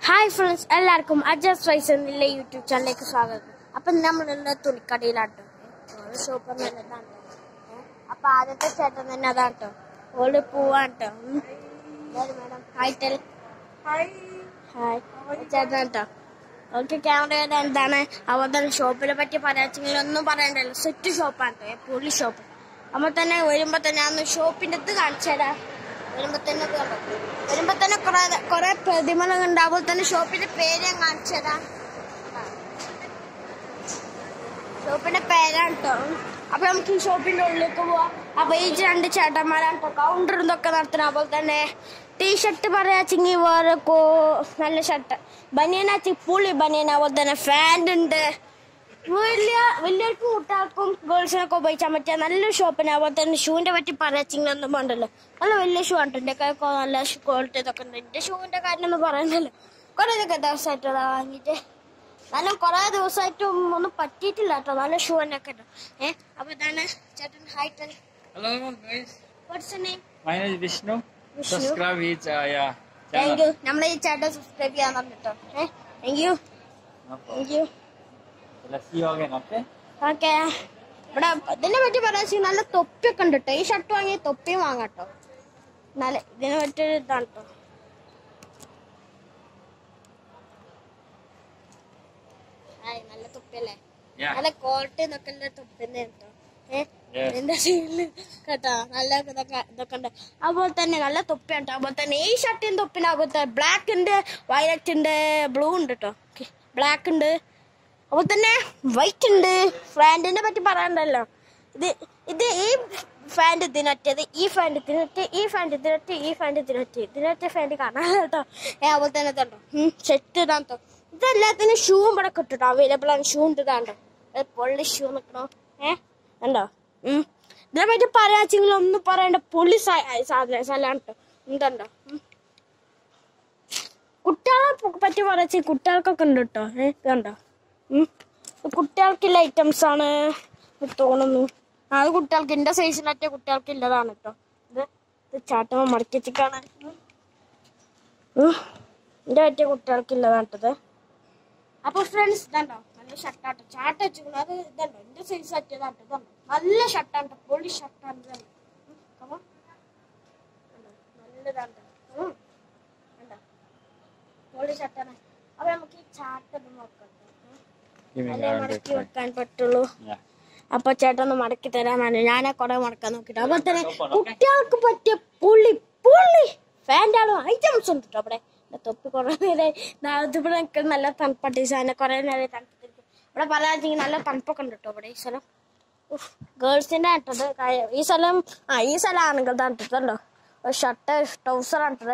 Hi friends എല്ലാവർക്കും Ajas rice എന്നുള്ള YouTube ചാനലിലേക്ക് സ്വാഗതം അപ്പം നമ്മളുള്ള തുണിക്കടയിലാട്ടോ ഷോപ്പ് നല്ലതാണ് അപ്പൊ ആദ്യത്തെ ചേട്ടൻ തന്നെ അതാട്ടോ ഓള് പോവാട്ടോ മേഡം ഹായ് ടെൽ ഹായ് ചേട്ടൻ കേട്ടോ ഓക്കെ ക്യാമറ എന്താണ് അതുപോലെ തന്നെ ഷോപ്പിനെ പറ്റി പറയാച്ചെങ്കിൽ ഒന്നും പറയണ്ടല്ലോ സെറ്റ് ഷോപ്പാണ് കേട്ടോ പുള്ളി ഷോപ്പ് അപ്പൊ തന്നെ വരുമ്പോ തന്നെ അന്ന് ഷോപ്പിന്റെ അടുത്ത് കാണിച്ചു തരാം വരുമ്പോ തന്നെ ഇത് കണ്ടോ. വരുമ്പോ തന്നെ കൊറേ കൊറേ പ്രതിമകൾ ഉണ്ട് അതുപോലെ തന്നെ ഷോപ്പിന്റെ പേര് ഞാൻ കാണിച്ചു തരാം ഷോപ്പിന്റെ പേരാണ് കേട്ടോ അപ്പൊ നമുക്ക് ഈ ഷോപ്പിന്റെ ഉള്ളിലേക്ക് പോവാം അപ്പൊ ഈ രണ്ട് ചേട്ടന്മാരാണ് കേട്ടോ കൗണ്ടർ ഇതൊക്കെ നടത്തുന്നത് അതുപോലെ തന്നെ ടീഷർട്ട് പറയാച്ചെങ്കിൽ വേറെ കോ നല്ല ഷർട്ട് ബനിയനാച്ചി പുളി ബനിയൻ അതുപോലെ തന്നെ ഫാൻറ് ഉണ്ട് വലിയ വലിയവർക്കും കുട്ടികൾക്കും ഗേൾസിനൊക്കെ ഉപയോഗിക്കാൻ പറ്റിയ നല്ലൊരു ഷോപ്പിന് അതുപോലെ തന്നെ ഷൂവിന്റെ പറ്റി പറയാച്ചെങ്കിൽ ഒന്നും വേണ്ടല്ലോ നല്ല വലിയ ഷൂ ആണ് എന്റെ കൈ നല്ല ക്വാളിറ്റി ഇതൊക്കെ ഉണ്ട് എന്റെ ഷൂവിന്റെ കാര്യം ഒന്നും പറയുന്നില്ല കുറെ ഇതൊക്കെ ദിവസമായിട്ട് വാങ്ങിയിട്ട് എന്നാലും കുറെ ദിവസമായിട്ടും ഒന്നും പറ്റിയിട്ടില്ല കേട്ടോ നല്ല ഷൂ തന്നെ ഒക്കെ ഏഹ് അപ്പൊ ഇതാണ് ചേട്ടൻ height Hello guys, what's name my name is Vishnu. Vishnu. Subscribe his uh, yeah thank channel. You നമ്മളെ ഈ ചേട്ടൻ സബ്സ്ക്രൈബ് ചെയ്യാൻ പറഞ്ഞിട്ടോ ഏഹ് thank you No problem. Thank you Let's see you again, okay? Okay ഇവിടെ ഇതിനെ പറ്റി പറയാ നല്ല തൊപ്പിയൊക്കെ ഉണ്ട് കേട്ടോ ഈ ഷർട്ട് വാങ്ങി തൊപ്പിയും വാങ്ങാട്ടോ നല്ല ഇതിനെ പറ്റിയൊരു ഇതാണ് കേട്ടോ ഹായ് നല്ല തൊപ്പിയല്ലേ Yeah. നല്ല ക്വാളിറ്റി എന്നൊക്കെ ഉള്ള തൊപ്പി തന്നെ കേട്ടോ ഏഹ് Yes. എന്റെ സീനില് കേട്ടോ നല്ല ഇതൊക്കെ ഇതൊക്കെ ഉണ്ട് അതുപോലെ തന്നെ നല്ല തൊപ്പിയാണ് കേട്ടോ അതുപോലെ തന്നെ ഈ ഷർട്ടിന് തൊപ്പിന് അതുപോലെ ബ്ലാക്ക് ഉണ്ട് വയലറ്റ് ഉണ്ട് ബ്ലൂ ഉണ്ട് കേട്ടോ ബ്ലാക്ക് ഉണ്ട് അതുപോലെ തന്നെ വൈറ്റ് ഉണ്ട് ഫാൻറ്റിനെ പറ്റി പറയാനുണ്ടല്ലോ ഇത് ഇത് ഈ ഫാൻറ്റ് ഇതിനൊറ്റത് ഈ ഫാൻറ്റ് ഇതിനൊറ്റ ഈ ഫാൻറ്റ് ഇതിനൊറ്റ ഈ ഫാൻറ്റ് ഇതിനൊറ്റ ഇതിനൊറ്റ ഫാൻറ്റ് കാണാൻ കേട്ടോ ഏ അതുപോലെ തന്നെ ഇതുണ്ടോ സെറ്റ് ഇടാൻ കേട്ടോ ഇതെല്ലാത്തിനും ഷൂവും ഇവിടെ കിട്ടും അവൈലബിൾ ആണ് ഷൂ ഉണ്ട് ഇതാണ്ടോ അത് പൊള്ളി ഷൂ നിൽക്കണോ ഏ ഉണ്ടോ ഉം ഇതിനെ പറ്റി പറയാച്ചെങ്കിൽ ഒന്നും പറയണ്ട പൊള്ളി സാ- സാധനം സ്ഥലമാണ് കേട്ടോ എന്തുണ്ടോ ഉം. കുട്ടികളെ പ- പറ്റി പറയാച്ച കുട്ടികൾക്കൊക്കെ ഉണ്ട് കേട്ടോ ഏ ഇതുണ്ടോ ഉം. ഇത് കുട്ടികൾക്കുള്ള ഐറ്റംസ് ആണ് എന്ന് തോന്നുന്നു ആ, അത് കുട്ടികൾക്ക് എന്റെ സൈസിനൊറ്റ കുട്ടികൾക്ക് ഇല്ലതാണ് കേട്ടോ ഇത് ഇത് ചാട്ടമ മടക്കി വെച്ചിക്കാണ് എന്റെ പറ്റിയ കുട്ടികൾക്ക് ഇല്ലതാണ് കേട്ടത് അപ്പൊ ഫ്രണ്ട്സ് ഇതുണ്ടോ നല്ല ഷർട്ടാട്ടോ ചാട്ട വെച്ചിക്കണു അത് ഇതുണ്ടോ എന്റെ സൈസ് പറ്റിയതാണ് ഇതുണ്ടോ നല്ല ഷർട്ടാണ് പൊളി ഷർട്ടാണ് ഇതുണ്ടോ ഉം, come on. കണ്ടോ? നല്ലതാണ് ട്ടോ. ഉം. കണ്ടോ? പൊളി ഷർട്ടാണ് അപ്പൊ നമുക്ക് ഈ ചാട്ടം നോക്കാം ട്ടോ. ഉം. Give me അല്ലേ around മടക്കി this. വെക്കാൻ പറ്റുള്ളൂ Yeah. അപ്പൊ ചേട്ടൻ ഒന്ന് മടക്കി തരാനാണ് ഞാനെ കൊറേ മടക്കാൻ നോക്കിട്ട് അപ്പൊ തന്നെ കുട്ടികൾക്ക് പറ്റിയ പുള്ളി പുള്ളി ഫാൻറ്റാളും ഐറ്റംസ് ഉണ്ട് കേട്ടോ അവിടെ ഇവിടെ തൊപ്പി കുറെ നേരം ഇവിടെ നിൽക്കുന്ന നല്ല തണുപ്പട്ടി സാധനം കുറെ നേരം തണുപ്പിട്ടിരിക്കും ഇവിടെ പറയാച്ചെങ്കിൽ നല്ല തണുപ്പൊക്കെ ഉണ്ട് കേട്ടോ ഇവിടെ ഈ സ്ഥലം ഗേൾസിന്റെ ഇട്ടത് കാര്യം- ഈ സ്ഥലം ആ ഈ സ്ഥലം ആണുങ്ങളുടെ ഇട്ടിട്ടുണ്ടോ ഷർട്ട് ട്രൗസറാണ് ഇട്ടത്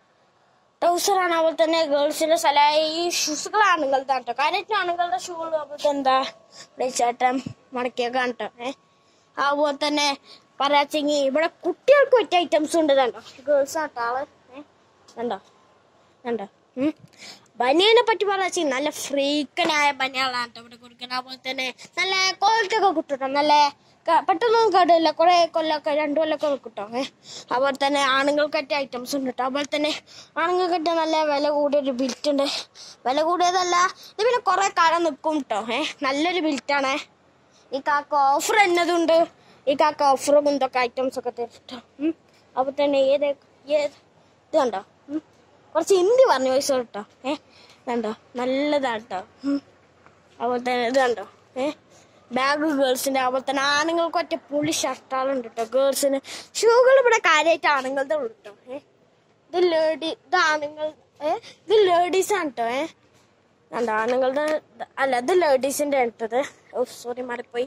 ട്രൗസറാണ് അതുപോലെ തന്നെ ഗേൾസിന്റെ സ്ഥലമായ ഈ ഷൂസുകൾ ആണുങ്ങളുടെ കേട്ടോ കാര്യമായിട്ട് ആണുങ്ങളുടെ ഷൂകൾ അതുപോലെ എന്താ ഇവിടെ ഈ ചേട്ടൻ മടക്കിയൊക്കെ കേട്ടോ ഏഹ് അതുപോലെ തന്നെ പറയാച്ചെങ്കി ഇവിടെ കുട്ടികൾക്ക് പറ്റിയ ഐറ്റംസ് ഉണ്ട് കണ്ടോ ഗേൾസ് ആട്ടോ ആള് ഏഹ് കണ്ടോ കണ്ടോ ഉം. ബനിയനെ പറ്റി പറയാച്ചെങ്കിൽ നല്ല ഫ്രീക്കനായ ബനിയകളാണ് കേട്ടോ ഇവിടെ കൊടുക്കുന്നത് അതുപോലെ തന്നെ നല്ല ക്വാളിറ്റി ഒക്കെ കിട്ടും നല്ല ക- പെട്ടെന്നൊന്നും കേടില്ല കുറെ കൊല്ലമൊക്കെ രണ്ടു കൊല്ലമൊക്കെ കിട്ടും ഏഹ് അതുപോലെ തന്നെ ആണുങ്ങൾക്ക് പറ്റിയ ഐറ്റംസ് ഉണ്ട് കേട്ടോ അതുപോലെ തന്നെ ആണുങ്ങൾക്ക് പറ്റിയ നല്ല വില കൂടിയൊരു ബിൽറ്റ് ഉണ്ട് വില കൂടിയതല്ല ഇത് പിന്നെ കുറെ കാലം നിൽക്കും കേട്ടോ ഏഹ് നല്ലൊരു ബിൽറ്റാണേ ഈ കാക്ക ഓഫർ എന്നതുണ്ട് ഈ കാക്ക ഓഫറും എന്തൊക്കെ ഐറ്റംസ് ഒക്കെ തരുട്ടോ അപ്പൊ തന്നെ ഏത് ഏത് ഇത് കണ്ടോ ഉം. കുറച്ച് ഹിന്ദി പറഞ്ഞു പൈസ കേട്ടോ ഏ കണ്ടോ നല്ലതാണ് കേട്ടോ അതുപോലെ തന്നെ ഇത് കണ്ടോ ഏ ബാഗ് ഗേൾസിന്റെ അതുപോലെ തന്നെ ആണുങ്ങൾക്ക് ഒറ്റ പുളി ഷർട്ടാളുണ്ട് കേട്ടോ ഗേൾസിന് ഷൂകൾ ഇവിടെ കാര്യമായിട്ട് ആണുങ്ങളുടെ ഉള്ളു കേട്ടോ ഏ ഇത് ലേഡി ഇത് ആണുങ്ങൾ ഏ ഇത് ലേഡീസ് ആണ് കേട്ടോ ഏ കണ്ടോ ആണുങ്ങളുടെ ഇത് അല്ല ഇത് ലേഡീസിന്റെ എടുത്തത് ഓ സോറി മാറിപ്പോയി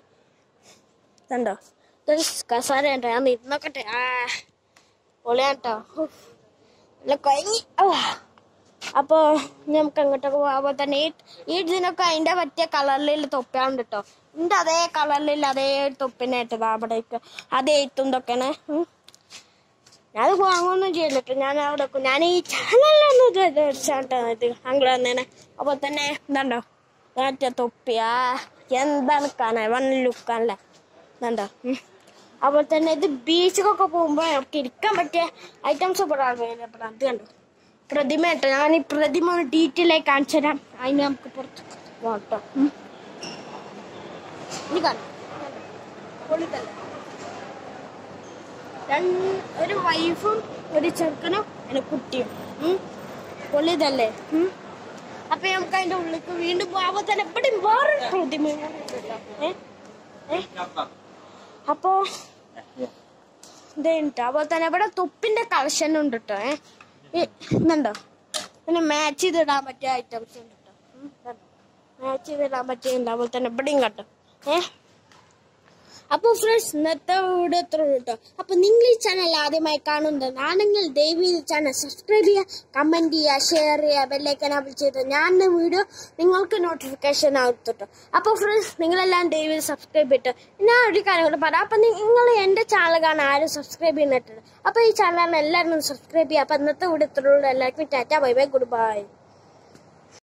കണ്ടോ ഇത് കസാര ഉണ്ടോ ഞാൻ ഇരുന്നോക്കട്ടെ ആ പൊളിയാണ് കേട്ടോ അല്ല കൊയങ്ങി ഓ അപ്പൊ ഇനി നമുക്ക് അങ്ങോട്ടൊക്കെ പോകാൻ തന്നെ ഈ ഈ ഇതിനൊക്കെ അതിന്റെ പറ്റിയ കളറിലുള്ള തൊപ്പിയാണ് കേട്ടോ എന്റെ അതേ കളറിലുള്ള അതേ തൊപ്പിനെ ഇട്ടതാ അവിടേക്ക് അതേ എത്തും ഇതൊക്കെയാണ് ഉം. ഞാനത് വാങ്ങുമൊന്നും ചെയ്യില്ല കേട്ടോ ഞാൻ അവിടെ വെക്കും. ഞാൻ ഈ ചാനലൊന്നും ഇത് വെച്ചാട്ടോ ഇത് അങ്ങനെ വന്നേനെ അപ്പൊ തന്നെ ഇതുണ്ടോ മറ്റേ തൊപ്പിയാ എന്താണ് കാണാൻ വൺ ലുക്കാണല്ലേ ഇതുണ്ടോ ഉം. അതുപോലെ തന്നെ ഇത് ബീച്ചിലൊക്കെ പോകുമ്പോൾ നമുക്ക് ഇരിക്കാൻ പറ്റിയ ഐറ്റംസ് ഇവിടെ അവൈലബിൾ ആണ് ഇത് കണ്ടോ പ്രതിമ കേട്ടോ ഞാൻ ഈ പ്രതിമ ഒന്ന് ഡീറ്റെയിൽ ആയി കാണിച്ചു തരാം അതിന് നമുക്ക് പുറത്ത് പോട്ടോ ഇനി കാണാം പൊളിക്കല്ലേ രണ്ട് ഒരു വൈഫും ഒരു ചെറുക്കനും ഒരു കുട്ടിയും ഉം. പൊളിതല്ലേ ഉം. അപ്പൊ നമുക്ക് അതിന്റെ ഉള്ളിലേക്ക് വീണ്ടും പോകാൻ തന്നെ ഇവിടെ വേറൊരു പ്രതിമ കൂടി ഉണ്ട് കേട്ടോ. ഏ ഏ അപ്പോ Yeah. ഇതുണ്ട് അതുപോലെ തന്നെ ഇവിടെ തൊപ്പിന്റെ കളക്ഷൻ ഉണ്ട് കേട്ടോ ഏ ഈ ഇതുണ്ടോ പിന്നെ മാച്ച് ചെയ്തിടാൻ പറ്റിയ ഐറ്റംസ് ഉണ്ട് കേട്ടോ മാച്ച് ചെയ്തിടാൻ പറ്റിയുണ്ട് അതുപോലെ തന്നെ ഇവിടെയും കേട്ടോ ഏ അപ്പൊ ഫ്രണ്ട്സ് ഇന്നത്തെ വീഡിയോ എത്ര കേട്ടോ അപ്പൊ നിങ്ങൾ ഈ ചാനൽ ആദ്യമായി കാണുന്നതാണെങ്കിൽ ദയവ് ഈ ചാനൽ സബ്സ്ക്രൈബ് ചെയ്യുക കമന്റ് ചെയ്യുക ഷെയർ ചെയ്യുക ബെല്ലൈക്കൻ അബിൾ ചെയ്ത് ഞാൻ വീഡിയോ നിങ്ങൾക്ക് നോട്ടിഫിക്കേഷൻ ആകട്ടോ അപ്പൊ ഫ്രണ്ട്സ് നിങ്ങളെല്ലാം ദയവ് സബ്സ്ക്രൈബ് ചെയ്തിട്ട് ഞാൻ ഒരു കാര്യം കൂടെ പറയാം അപ്പൊ നിങ്ങൾ എന്റെ ചാനൽ കാണാൻ ആരും സബ്സ്ക്രൈബ് ചെയ്യുന്നിട്ടുണ്ട് അപ്പൊ ഈ ചാനൽ എല്ലാവരും സബ്സ്ക്രൈബ് ചെയ്യുക അപ്പൊ ഇന്നത്തെ വീഡിയോ ഇത്രയുള്ളൂ എല്ലാവർക്കും ടാറ്റ ബൈ ബൈ ഗുഡ് ബൈ